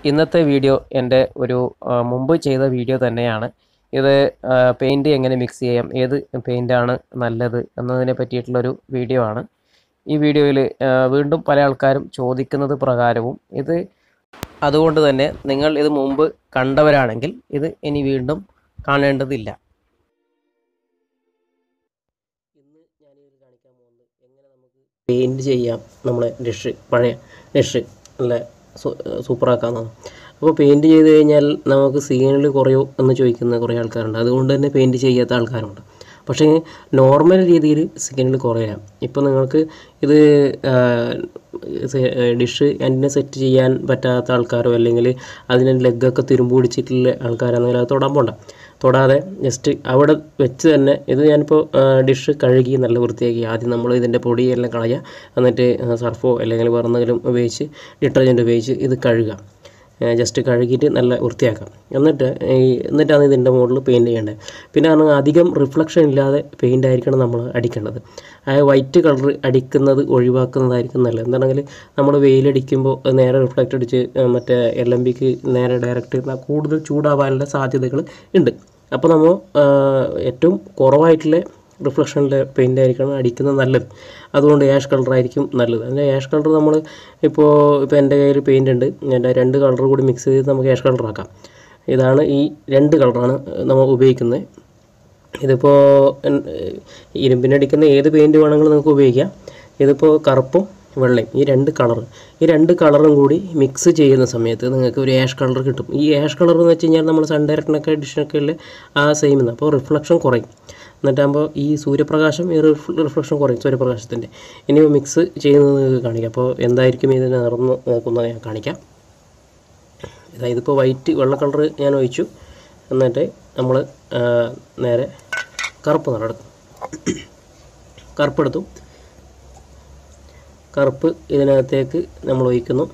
ഇന്നത്തെ വീഡിയോ എൻ്റെ ഒരു ആ, മുമ്പ് ചെയ്ത വീഡിയോ തന്നെയാണ് ഇത് പെയിൻറ് എങ്ങനെ മിക്സ് ചെയ്യാം ഏത് പെയിൻ്റാണ് നല്ലത് എന്നതിനെ പറ്റിയിട്ടുള്ളൊരു വീഡിയോ ആണ് ഈ വീഡിയോയിൽ വീണ്ടും പല ആൾക്കാരും ചോദിക്കുന്നത് പ്രകാരവും ഇത് അതുകൊണ്ട് തന്നെ നിങ്ങൾ ഇത് മുമ്പ് കണ്ടവരാണെങ്കിൽ ഇത് ഇനി വീണ്ടും കാണേണ്ടതില്ല ഇന്ന് ഞാനിതിൽ കാണിക്കാൻ പോകുന്നത് എങ്ങനെ നമുക്ക് പെയിൻറ് ചെയ്യാം നമ്മളെ ഡിഷ് പഴയ ഡിഷ് നല്ല സൂപ്പറാക്കാമെന്നാണ് അപ്പോൾ പെയിൻറ് ചെയ്ത് കഴിഞ്ഞാൽ നമുക്ക് സീനിൽ കുറയോ എന്ന് ചോദിക്കുന്ന കുറേ ആൾക്കാരുണ്ട് അതുകൊണ്ട് തന്നെ പെയിൻറ് ചെയ്യാത്ത ആൾക്കാരുണ്ട് പക്ഷേ നോർമൽ രീതിയിൽ സ്കിന്നിൽ കുറയാം ഇപ്പോൾ നിങ്ങൾക്ക് ഇത് ഡിഷ് അതിനെ സെറ്റ് ചെയ്യാൻ പറ്റാത്ത ആൾക്കാരോ അല്ലെങ്കിൽ അതിന് ലെഗൊക്കെ തുരുമ്പ് പിടിച്ചിട്ടുള്ള ആൾക്കാരാണെങ്കിൽ അത് തൊടാൻ പോണ്ട തൊടാതെ ജസ്റ്റ് അവിടെ വെച്ച് തന്നെ ഇത് ഞാനിപ്പോൾ ഡിഷ് കഴുകി നല്ല വൃത്തിയാക്കി ആദ്യം നമ്മൾ ഇതിൻ്റെ പൊടിയെല്ലാം കളയുക എന്നിട്ട് സർഫോ അല്ലെങ്കിൽ വേറെ എന്തെങ്കിലും ഉപയോഗിച്ച് ഡിറ്റർജൻറ്റ് ഉപയോഗിച്ച് ഇത് കഴുകുക ജസ്റ്റ് കഴുകിയിട്ട് നല്ല വൃത്തിയാക്കാം എന്നിട്ട് ഈ എന്നിട്ടാണ് ഇതിൻ്റെ മുകളിൽ പെയിൻറ് ചെയ്യേണ്ടത് പിന്നെ പറഞ്ഞാൽ അധികം റിഫ്ലക്ഷൻ ഇല്ലാതെ പെയിൻ്റ് ആയിരിക്കണം നമ്മൾ അടിക്കേണ്ടത് ആ വൈറ്റ് കളർ അടിക്കുന്നത് ഒഴിവാക്കുന്നതായിരിക്കും നല്ലത് എന്താണെങ്കിൽ നമ്മൾ വെയിലടിക്കുമ്പോൾ അത് നേരെ റിഫ്ലക്റ്റ് അടിച്ച് ആ, മറ്റേ എൽ എം ബിക്ക് നേരെ ഡയറക്റ്റ് കൂടുതൽ ചൂടാവാനുള്ള സാധ്യതകൾ ഉണ്ട് അപ്പോൾ നമ്മൾ ആ, ഏറ്റവും കുറവായിട്ടുള്ള റിഫ്ലക്ഷനിലെ പെയിൻ്റ് ആയിരിക്കണം അടിക്കുന്നത് നല്ലത് അതുകൊണ്ട് ആഷ് കളറായിരിക്കും നല്ലത് അതിൻ്റെ ആഷ് കളർ നമ്മൾ ഇപ്പോൾ ഇപ്പോൾ എൻ്റെ കയ്യിൽ പെയിൻ്റ് ഉണ്ട് എൻ്റെ രണ്ട് കളർ കൂടി മിക്സ് ചെയ്ത് നമുക്ക് ആഷ് കളറാക്കാം ഇതാണ് ഈ രണ്ട് കളറാണ് നമ്മൾ ഉപയോഗിക്കുന്നത് ഇതിപ്പോൾ എൻ- ഇരുമ്പിനടിക്കുന്ന ഏത് പെയിൻറ് വേണമെങ്കിലും നമുക്ക് ഉപയോഗിക്കാം ഇതിപ്പോൾ കറുപ്പും വെള്ളയും ഈ രണ്ട് കളർ ഈ രണ്ട് കളറും കൂടി മിക്സ് ചെയ്യുന്ന സമയത്ത് നിങ്ങൾക്ക് ഒരു ആഷ് കളർ കിട്ടും ഈ ആഷ് കളർ എന്ന് വെച്ച് കഴിഞ്ഞാൽ നമ്മൾ സൺ ഡയറക്റ്റിനൊക്കെ എഡിഷനൊക്കെ ഉള്ള ആ സെയിം അപ്പോൾ റിഫ്ലക്ഷൻ കുറയും എന്നിട്ടാകുമ്പോൾ ഈ സൂര്യപ്രകാശം ഈ റിഫ്ലക്ഷൻ കുറയും സൂര്യപ്രകാശത്തിൻ്റെ ഇനി മിക്സ് ചെയ്യുന്നത് നിങ്ങൾക്ക് കാണിക്കാം അപ്പോൾ എന്തായിരിക്കും ഇതിന് നിറന്ന് നോക്കുന്നത് ഞാൻ കാണിക്കാം ഇതാ ഇതിപ്പോൾ വൈറ്റ് വെള്ള കളർ ഞാൻ ഒഴിച്ചു എന്നിട്ട് നമ്മൾ നേരെ കറുപ്പ് നിറം എടുക്കും കറുപ്പെടുത്തു കറുപ്പ് ഇതിനകത്തേക്ക് നമ്മൾ ഒഴിക്കുന്നു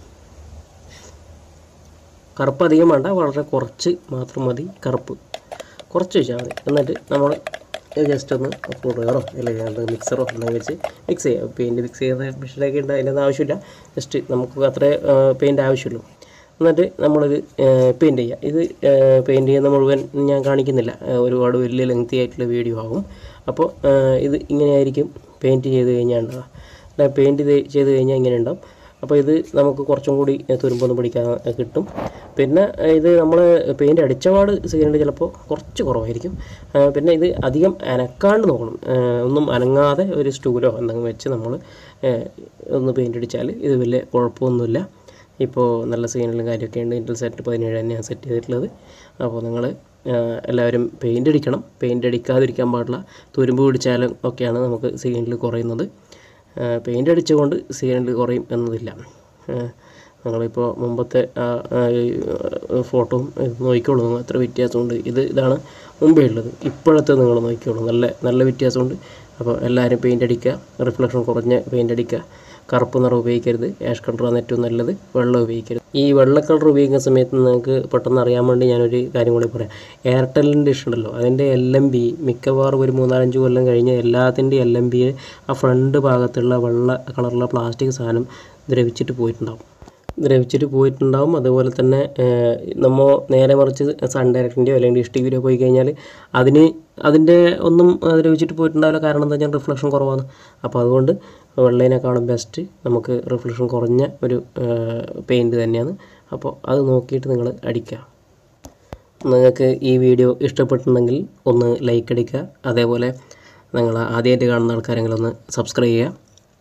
കറുപ്പ് അധികം വേണ്ട വളരെ കുറച്ച് മാത്രം മതി കറുപ്പ് കുറച്ച് ഒഴിച്ചാൽ മതി എന്നിട്ട് നമ്മൾ ജസ്റ്റ് ഒന്ന് ഫ്ലൂറോ അല്ലെങ്കിൽ മിക്സറോ എന്തെങ്കിലും വെച്ച് മിക്സ് ചെയ്യാം പെയിൻറ്റ് മിക്സ് ചെയ്യുന്ന മെഷീനൊക്കെ ഉണ്ട് അതിനൊന്നും ആവശ്യമില്ല ജസ്റ്റ് നമുക്ക് അത്രേ പെയിൻറ്റ് ആവശ്യമുള്ളൂ എന്നിട്ട് നമ്മളിത് പെയിൻറ്റ് ചെയ്യുക ഇത് പെയിൻറ്റ് ചെയ്യുന്ന മുഴുവൻ ഞാൻ കാണിക്കുന്നില്ല ആ, ഒരുപാട് വലിയ ലെങ്തി ആയിട്ടുള്ള വീഡിയോ ആകും അപ്പോൾ ആ, ഇത് ഇങ്ങനെയായിരിക്കും പെയിൻറ്റ് ചെയ്ത് കഴിഞ്ഞാൽ ഉണ്ടാവുക പെയിൻറ്റ് ചെയ്ത് കഴിഞ്ഞാൽ ഇങ്ങനെ ഉണ്ടാവും അപ്പോൾ ഇത് നമുക്ക് കുറച്ചും കൂടി തുരുമ്പൊന്നും പിടിക്കാൻ കിട്ടും പിന്നെ ഇത് നമ്മൾ പെയിൻറ്റ് അടിച്ചപാട് സീനുണ്ട് ചിലപ്പോൾ കുറച്ച് കുറവായിരിക്കും ആ, പിന്നെ ഇത് അധികം അനക്കാണ്ട് നോക്കണം ആ, ഒന്നും അനങ്ങാതെ ഒരു സ്റ്റൂലോ എന്തെങ്കിലും വെച്ച് നമ്മൾ ഒന്ന് പെയിൻറ്റ് അടിച്ചാൽ ഇത് വലിയ കുഴപ്പമൊന്നുമില്ല ഇപ്പോൾ നല്ല സീനുകളും കാര്യമൊക്കെ ഉണ്ട് ഇൻറ്റൽ സെറ്റ് പതിനേഴ് തന്നെയാണ് സെറ്റ് ചെയ്തിട്ടുള്ളത് അപ്പോൾ നിങ്ങൾ എല്ലാവരും പെയിൻ്റ് അടിക്കണം പെയിൻ്റ് അടിക്കാതിരിക്കാൻ പാടില്ല തുരുമ്പ് പിടിച്ചാലും ഒക്കെയാണ് നമുക്ക് സീനിൽ കുറയുന്നത് പെയിൻ്റ് അടിച്ചുകൊണ്ട് സീനിൽ കുറയും എന്നതില്ല നിങ്ങളിപ്പോൾ മുമ്പത്തെ ആ, ആ, ഈ, ഫോട്ടോയും ഇത് നോക്കിക്കോളൂ നിങ്ങൾ എത്ര വ്യത്യാസമുണ്ട് ഇത് ഇതാണ് മുമ്പേ ഉള്ളത് ഇപ്പോഴത്തെ നിങ്ങൾ നോക്കിക്കോളൂ നല്ല നല്ല വ്യത്യാസമുണ്ട് അപ്പോൾ എല്ലാവരും പെയിൻ്റ് അടിക്കുക റിഫ്ലക്ഷൻ കുറഞ്ഞ പെയിൻ്റ് അടിക്കുക കറുപ്പ് നിറം ഉപയോഗിക്കരുത് ആഷ് കളറാണ് ഏറ്റവും നല്ലത് വെള്ളം ഉപയോഗിക്കരുത് ഈ വെള്ള കളർ ഉപയോഗിക്കുന്ന സമയത്ത് നിങ്ങൾക്ക് പെട്ടെന്ന് അറിയാൻ വേണ്ടി ഞാനൊരു കാര്യം കൂടി പറയാം എയർടെല്ലിൻ്റെ ഇഷ്ടമുണ്ടല്ലോ അതിൻ്റെ എൽ എം ബി മിക്കവാറും ഒരു മൂന്നാലഞ്ച് കൊല്ലം കഴിഞ്ഞ് എല്ലാത്തിൻ്റെ എൽ എം ബി ആ ഫ്രണ്ട് ഭാഗത്തുള്ള വെള്ള കളറുള്ള പ്ലാസ്റ്റിക് സാധനം ദ്രവിച്ചിട്ട് പോയിട്ടുണ്ടാവും ദ്രവിച്ചിട്ട് പോയിട്ടുണ്ടാവും അതുപോലെ തന്നെ നമ്മൾ നേരെ മറിച്ച് സൺ ഡയറക്റ്റിൻ്റെയോ അല്ലെങ്കിൽ ഡിഷ് ടി വിയിലോ പോയി കഴിഞ്ഞാൽ അതിന് അതിൻ്റെ ഒന്നും ആ, ദ്രവിച്ചിട്ട് പോയിട്ടുണ്ടാവില്ല കാരണം എന്താ വെച്ചാൽ റിഫ്ലക്ഷൻ കുറവാണ് അപ്പോൾ അതുകൊണ്ട് വെള്ളേനേക്കാളും ബെസ്റ്റ് നമുക്ക് റിഫ്ലക്ഷൻ കുറഞ്ഞ ഒരു പെയിൻറ് തന്നെയാണ് അപ്പോൾ അത് നോക്കിയിട്ട് നിങ്ങൾ അടിക്കുക നിങ്ങൾക്ക് ഈ വീഡിയോ ഇഷ്ടപ്പെട്ടിട്ടുണ്ടെങ്കിൽ ഒന്ന് ലൈക്ക് അടിക്കുക അതേപോലെ നിങ്ങൾ ആദ്യമായിട്ട് കാണുന്ന ആൾക്കാരെങ്കിലും ഒന്ന് സബ്സ്ക്രൈബ് ചെയ്യുക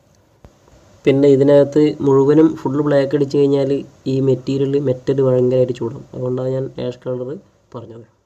പിന്നെ ഇതിനകത്ത് മുഴുവനും ഫുൾ ബ്ലാക്ക് അടിച്ച് കഴിഞ്ഞാൽ ഈ മെറ്റീരിയൽ മെറ്റൽ ഭയങ്കരമായിട്ട് ചൂടും അതുകൊണ്ടാണ് ഞാൻ ആഷ് കളർ പറഞ്ഞത്